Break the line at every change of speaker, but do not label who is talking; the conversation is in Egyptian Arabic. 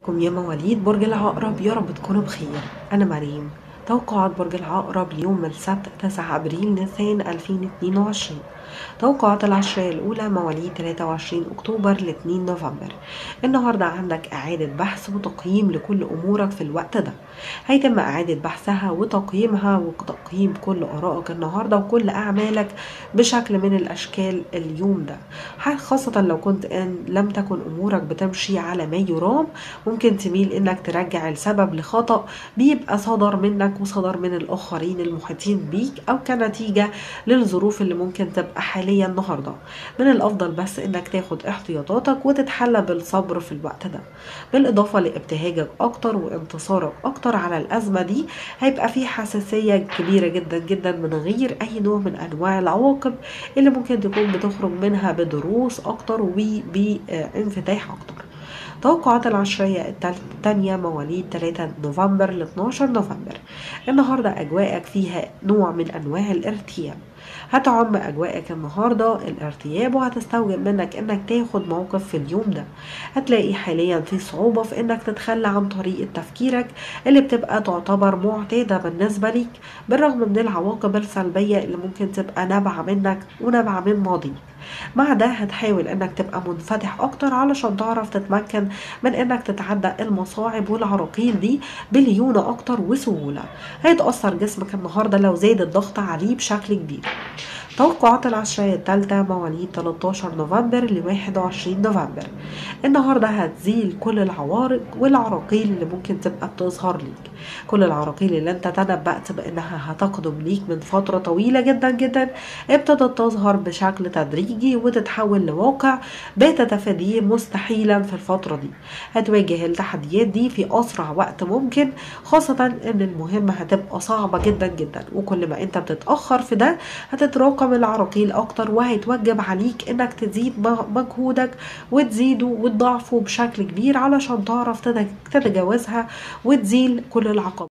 كم يا مواليد برج العقرب يا رب تكونوا بخير أنا مريم توقعات برج العقرب ليوم السبت 9 أبريل نيسان 2022 توقعات العشرية الأولى مواليد 23 أكتوبر ل 2 نوفمبر النهاردة عندك إعادة بحث وتقييم لكل أمورك في الوقت ده هيتم إعادة بحثها وتقييمها وتقييم كل آرائك النهاردة وكل أعمالك بشكل من الأشكال اليوم ده خاصة لو كنت إن لم تكن أمورك بتمشي على ما يرام ممكن تميل إنك ترجع السبب لخطأ بيبقى صدر منك وصدر من الآخرين المحيطين بيك أو كنتيجة للظروف اللي ممكن تبقى حاليا النهارده من الافضل بس انك تاخد احتياطاتك وتتحلى بالصبر في الوقت ده بالاضافه لابتهاجك اكتر وانتصارك اكتر على الازمه دي هيبقى في حساسيه كبيره جدا جدا من غير اي نوع من انواع العواقب اللي ممكن تكون بتخرج منها بدروس اكتر وبانفتاح اكتر توقعات العشرية الثانية مواليد 3 نوفمبر ل 12 نوفمبر النهاردة أجواءك فيها نوع من أنواع الارتياب هتعم أجواءك النهاردة الارتياب وهتستوجب منك انك تاخد موقف في اليوم ده هتلاقي حاليا في صعوبة في انك تتخلى عن طريقة تفكيرك اللي بتبقى تعتبر معتادة بالنسبة ليك بالرغم من العواقب السلبية اللي ممكن تبقى نابعة منك ونابعة من ماضيك مع ده هتحاول انك تبقى منفتح اكتر علشان تعرف تتمكن من انك تتعدى المصاعب والعراقيل دي بليونة اكتر وسهولة هيتأثر جسمك النهاردة لو زاد الضغط عليه بشكل كبير توقعات العشرية الثالثة مواليد 13 نوفمبر ل 21 نوفمبر النهاردة هتزيل كل العوارض والعراقيل اللي ممكن تبقى بتظهر ليك كل العراقيل اللي انت تنبأت بانها هتقدم ليك من فترة طويلة جدا جدا ابتدت تظهر بشكل تدريجي وتتحول لواقع بات تفاديه مستحيلا في الفترة دي هتواجه التحديات دي في اسرع وقت ممكن خاصة ان المهمة هتبقى صعبة جدا جدا وكل ما انت بتتأخر في ده هتتراكم العراقيل اكتر وهيتوجب عليك انك تزيد مجهودك وتزيده وتضاعفه بشكل كبير علشان تعرف تتجاوزها وتزيل كل العقبات